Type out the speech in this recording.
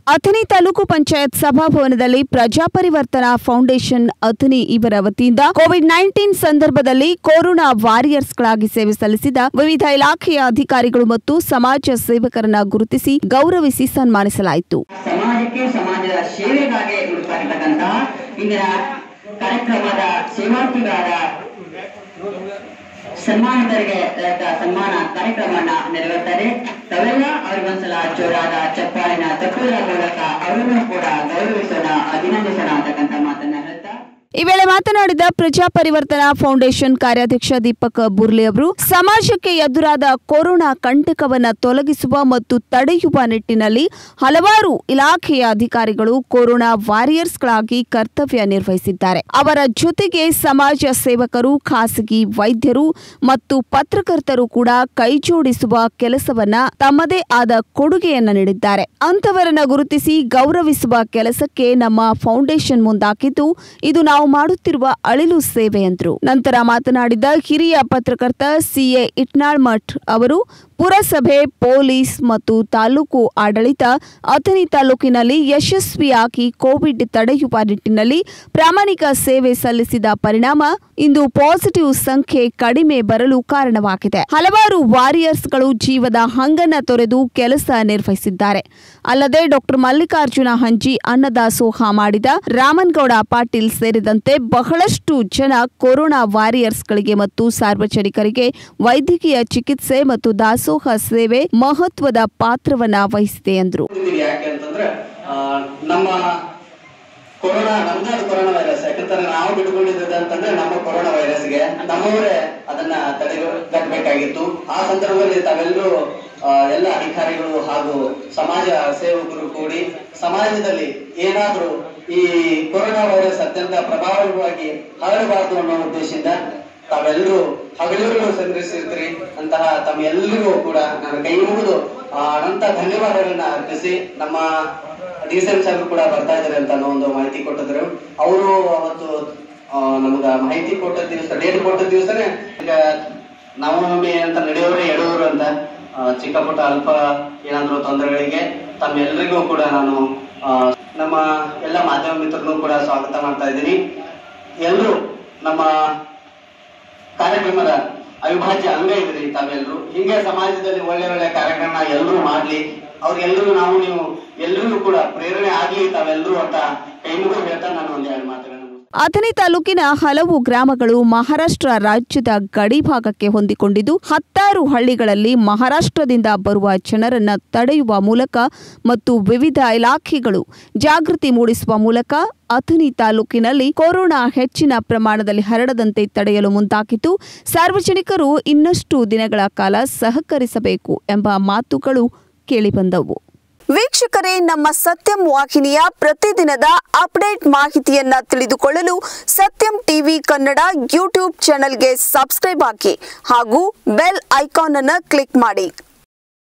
ಅಥಣಿ ತಾಲೂಕು ಪಂಚಾಯತ್ ಸಭಾಭವನದಲ್ಲಿ ಪ್ರಜಾಪರಿವರ್ತನಾ ಫೌಂಡೇಶನ್ ಅಥಣಿ ಇವರ ವತಿಯಿಂದ ಕೋವಿಡ್ ನೈನ್ಟೀನ್ ಸಂದರ್ಭದಲ್ಲಿ ಕೊರೋನಾ ವಾರಿಯರ್ಸ್ಗಳಾಗಿ ಸೇವೆ ಸಲ್ಲಿಸಿದ ವಿವಿಧ ಇಲಾಖೆಯ ಅಧಿಕಾರಿಗಳು ಮತ್ತು ಸಮಾಜ ಸೇವಕರನ್ನ ಗುರುತಿಸಿ ಗೌರವಿಸಿ ಸನ್ಮಾನಿಸಲಾಯಿತು ಸಮಾಜಕ್ಕೆ ಸಮಾಜದ ಸೇವೆಗಾಗಿ ಹುಡುಕ್ತಾ ಇರ್ತಕ್ಕಂತಹ ಇಂದಿನ ಕಾರ್ಯಕ್ರಮದ ಸೇವಾರ್ಥಿಗಳಾದ ಸನ್ಮಾನಿತರಿಗೆ ದೊರೆತ ಸನ್ಮಾನ ಕಾರ್ಯಕ್ರಮವನ್ನ ನೆರವೇರ್ತಾರೆ ತಾವೆಲ್ಲ ಅವರಿಗೊಂದ್ಸಲ ಜೋರಾದ ಚಪ್ಪಾಳಿನ ತಪ್ಪುಗಳ ಮೂಲಕ ಅವರನ್ನು ಕೂಡ ಗೌರವಿಸೋಣ ಅಭಿನಂದಿಸೋಣ ಅಂತಕ್ಕಂಥ ಮಾತನ್ನ ಹೇಳ್ತಾ ಈ ವೇಳೆ ಮಾತನಾಡಿದ ಪ್ರಜಾಪರಿವರ್ತನಾ ಫೌಂಡೇಶನ್ ಕಾರ್ಯಾಧ್ಯಕ್ಷ ದೀಪಕ್ ಬುರ್ಲೆ ಅವರು ಸಮಾಜಕ್ಕೆ ಎದುರಾದ ಕೊರೋನಾ ಕಂಟಕವನ್ನ ತೊಲಗಿಸುವ ಮತ್ತು ತಡೆಯುವ ನಿಟ್ಟಿನಲ್ಲಿ ಹಲವಾರು ಇಲಾಖೆಯ ಅಧಿಕಾರಿಗಳು ಕೊರೋನಾ ವಾರಿಯರ್ಸ್ಗಳಾಗಿ ಕರ್ತವ್ಯ ನಿರ್ವಹಿಸಿದ್ದಾರೆ ಅವರ ಜೊತೆಗೆ ಸಮಾಜ ಸೇವಕರು ಖಾಸಗಿ ವೈದ್ಯರು ಮತ್ತು ಪತ್ರಕರ್ತರು ಕೂಡ ಕೈಜೋಡಿಸುವ ಕೆಲಸವನ್ನ ತಮ್ಮದೇ ಆದ ಕೊಡುಗೆಯನ್ನ ನೀಡಿದ್ದಾರೆ ಅಂತವರನ್ನ ಗುರುತಿಸಿ ಗೌರವಿಸುವ ಕೆಲಸಕ್ಕೆ ನಮ್ಮ ಫೌಂಡೇಶನ್ ಮುಂದಾಗಿದ್ದು ಇದು ನಾವು ಮಾಡುತ್ತಿರುವ ಅಳಿಲು ಸೇವೆ ಎಂದರು ನಂತರ ಮಾತನಾಡಿದ ಹಿರಿಯ ಪತ್ರಕರ್ತ ಸಿಎ ಇಟ್ನಾಳ್ ಮಠ್ ಅವರು ಪುರಸಭೆ ಪೊಲೀಸ್ ಮತ್ತು ತಾಲೂಕು ಆಡಳಿತ ಅಥಣಿ ತಾಲೂಕಿನಲ್ಲಿ ಯಶಸ್ವಿಯಾಗಿ ಕೋವಿಡ್ ತಡೆಯುವ ನಿಟ್ಟಿನಲ್ಲಿ ಪ್ರಾಮಾಣಿಕ ಸೇವೆ ಸಲ್ಲಿಸಿದ ಪರಿಣಾಮ ಇಂದು ಪಾಸಿಟಿವ್ ಸಂಖ್ಯೆ ಕಡಿಮೆ ಬರಲು ಕಾರಣವಾಗಿದೆ ಹಲವಾರು ವಾರಿಯರ್ಸ್ಗಳು ಜೀವದ ಹಂಗನ್ನ ತೊರೆದು ಕೆಲಸ ನಿರ್ವಹಿಸಿದ್ದಾರೆ ಅಲ್ಲದೆ ಡಾಕ್ಟರ್ ಮಲ್ಲಿಕಾರ್ಜುನ ಹಂಜಿ ಅನ್ನದಾಸೋಹ ಮಾಡಿದ ರಾಮನ್ಗೌಡ ಪಾಟೀಲ್ ಸೇರಿದಂತೆ ಬಹಳಷ್ಟು ಜನ ಕೊರೋನಾ ವಾರಿಯರ್ಸ್ಗಳಿಗೆ ಮತ್ತು ಸಾರ್ವಜನಿಕರಿಗೆ ವೈದ್ಯಕೀಯ ಚಿಕಿತ್ಸೆ ಮತ್ತು ದಾಸೋಹ ಸೇವೆ ಮಹತ್ವದ ಪಾತ್ರವನ್ನ ವಹಿಸಿದೆ ಎಂದರು ಬಂದಿದ್ದೀವಿ ಯಾಕೆ ಅಂತಂದ್ರೆ ಆ, ನಮ್ಮ ಕೊರೋನಾ ನಮ್ದು ಕೊರೋನಾ ವೈರಸ್ ಯಾಕಂದ್ರೆ ನಾವು ಬಿಟ್ಕೊಂಡಿದ್ದು ಅಂತಂದ್ರೆ ನಮ್ಮ ಕೊರೋನಾ ವೈರಸ್ಗೆ ನಮ್ಮವರೇ ಅದನ್ನ ತಡೆಗಟ್ಟಬೇಕಾಗಿತ್ತು ಆ ಸಂದರ್ಭದಲ್ಲಿ ತಾವೆಲ್ಲರೂ ಆ, ಎಲ್ಲ ಅಧಿಕಾರಿಗಳು ಹಾಗೂ ಸಮಾಜ ಸೇವಕರು ಕೂಡಿ ಸಮಾಜದಲ್ಲಿ ಏನಾದ್ರೂ ಈ ಕೊರೋನಾ ವೈರಸ್ ಅತ್ಯಂತ ಪ್ರಭಾವವಾಗಿ ಹರಡಬಾರದು ಅನ್ನೋ ಉದ್ದೇಶದಿಂದ ತಾವೆಲ್ಲರೂ ಹಗಲಿರುಳು ಸಂಗ್ರಹಿಸಿರ್ತೀರಿ ಅಂತಹ ತಮ್ಮೆಲ್ಲರಿಗೂ ಕೂಡ ನಾನು ಕೈ ಮುಗಿದು ಆ, ಅನಂತ ಧನ್ಯವಾದಗಳನ್ನ ಅರ್ಪಿಸಿ ನಮ್ಮ ಡಿ ಸಿ ಎಂ ಸಾಹೇಬರು ಕೂಡ ಬರ್ತಾ ಇದ್ದಾರೆ ಅಂತ ಅನ್ನೋ ಒಂದು ಮಾಹಿತಿ ಕೊಟ್ಟಿದ್ರು ಅವರು ಅವತ್ತು ಆ, ನಮ್ಗ ಮಾಹಿತಿ ಕೊಟ್ಟ ದಿವಸ ಡೇಟ್ ಕೊಟ್ಟ ದಿವಸನೇ ಈಗ ನವಮಿ ಅಂತ ನಡೆಯೋರೇ ಎಡುವರು ಅಂತ ಆ, ಚಿಕ್ಕ ಪುಟ್ಟ ಅಲ್ಪ ಏನಾದ್ರು ತೊಂದರೆಗಳಿಗೆ ತಮ್ಮೆಲ್ಲರಿಗೂ ಕೂಡ ನಾನು ಆ, ನಮ್ಮ ಎಲ್ಲ ಮಾಧ್ಯಮ ಮಿತ್ರರನ್ನು ಕೂಡ ಸ್ವಾಗತ ಮಾಡ್ತಾ ಇದ್ದೀನಿ ಎಲ್ಲರೂ ನಮ್ಮ ಕಾರ್ಯಕ್ರಮದ ಅವಿಭಾಜ್ಯ ಅಂಗ ಇದ್ರಿ ತಾವೆಲ್ಲರೂ ಹಿಂಗೆ ಸಮಾಜದಲ್ಲಿ ಒಳ್ಳೆ ಒಳ್ಳೆ ಕಾರ್ಯಕ್ರಮ ಎಲ್ಲರೂ ಮಾಡ್ಲಿ ಅವ್ರಿಗೆಲ್ಲರೂ ನಾವು ನೀವು ಎಲ್ಲರಿಗೂ ಕೂಡ ಪ್ರೇರಣೆ ಆಗ್ಲಿ ತಾವೆಲ್ಲರೂ ಅಂತ ಕೈ ಮುಗಿದು ಹೇಳ್ತಾ ನಾನು ಒಂದ್ ಎರಡು ಮಾತುಗಳನ್ನು ಅಥಣಿ ತಾಲೂಕಿನ ಹಲವು ಗ್ರಾಮಗಳು ಮಹಾರಾಷ್ಟ್ರ ರಾಜ್ಯದ ಗಡಿ ಭಾಗಕ್ಕೆ ಹೊಂದಿಕೊಂಡಿದ್ದು ಹತ್ತಾರು ಹಳ್ಳಿಗಳಲ್ಲಿ ಮಹಾರಾಷ್ಟ್ರದಿಂದ ಬರುವ ಜನರನ್ನ ತಡೆಯುವ ಮೂಲಕ ಮತ್ತು ವಿವಿಧ ಇಲಾಖೆಗಳು ಜಾಗೃತಿ ಮೂಡಿಸುವ ಮೂಲಕ ಅಥಣಿ ತಾಲೂಕಿನಲ್ಲಿ ಕೊರೋನಾ ಹೆಚ್ಚಿನ ಪ್ರಮಾಣದಲ್ಲಿ ಹರಡದಂತೆ ತಡೆಯಲು ಮುಂದಾಗಿದ್ದು ಸಾರ್ವಜನಿಕರು ಇನ್ನಷ್ಟು ದಿನಗಳ ಕಾಲ ಸಹಕರಿಸಬೇಕು ಎಂಬ ಮಾತುಗಳು ಕೇಳಿಬಂದವು ವೀಕ್ಷಕರೇ ನಮ್ಮ ಸತ್ಯಂ ವಾಹಿನಿಯ ಪ್ರತಿದಿನದ ಅಪ್ಡೇಟ್ ಮಾಹಿತಿಯನ್ನ ತಿಳಿದುಕೊಳ್ಳಲು ಸತ್ಯಂ ಟಿವಿ ಕನ್ನಡ ಯೂಟ್ಯೂಬ್ ಚಾನೆಲ್ಗೆ ಸಬ್ಸ್ಕ್ರೈಬ್ ಹಾಕಿ ಹಾಗೂ ಬೆಲ್ ಐಕಾನ್ ಅನ್ನು ಕ್ಲಿಕ್ ಮಾಡಿ